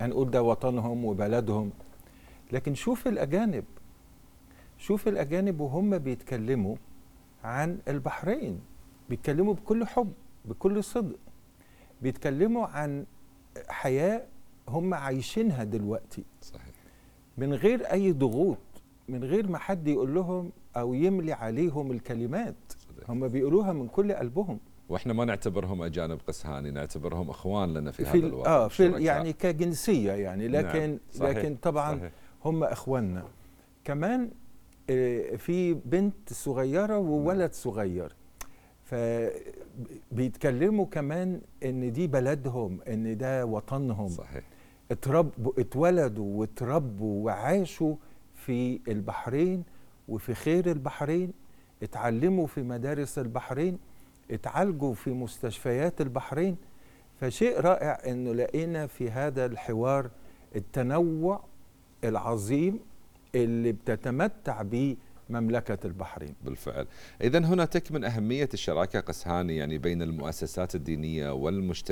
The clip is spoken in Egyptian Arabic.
هنقول ده وطنهم وبلدهم لكن شوف الأجانب شوف الأجانب وهم بيتكلموا عن البحرين بيتكلموا بكل حب بكل صدق بيتكلموا عن حياة هم عايشينها دلوقتي صحيح من غير أي ضغوط من غير ما حد يقول لهم أو يملي عليهم الكلمات صدق. هم بيقولوها من كل قلبهم واحنا ما نعتبرهم اجانب قسهاني نعتبرهم اخوان لنا في, في هذا ال- الوطن اه في ال- شركاء. يعني كجنسيه يعني لكن نعم، صحيح، لكن طبعا صحيح. هم اخواننا كمان آه، في بنت صغيره وولد صغير فبيتكلموا كمان ان دي بلدهم ان ده وطنهم صحيح اتربوا اتولدوا واتربوا وعاشوا في البحرين وفي خير البحرين اتعلموا في مدارس البحرين اتعالجوا في مستشفيات البحرين فشيء رائع انه لقينا في هذا الحوار التنوع العظيم اللي بتتمتع به مملكة البحرين بالفعل إذا هنا تكمن أهمية الشراكة قسهاني يعني بين المؤسسات الدينية والمجتمع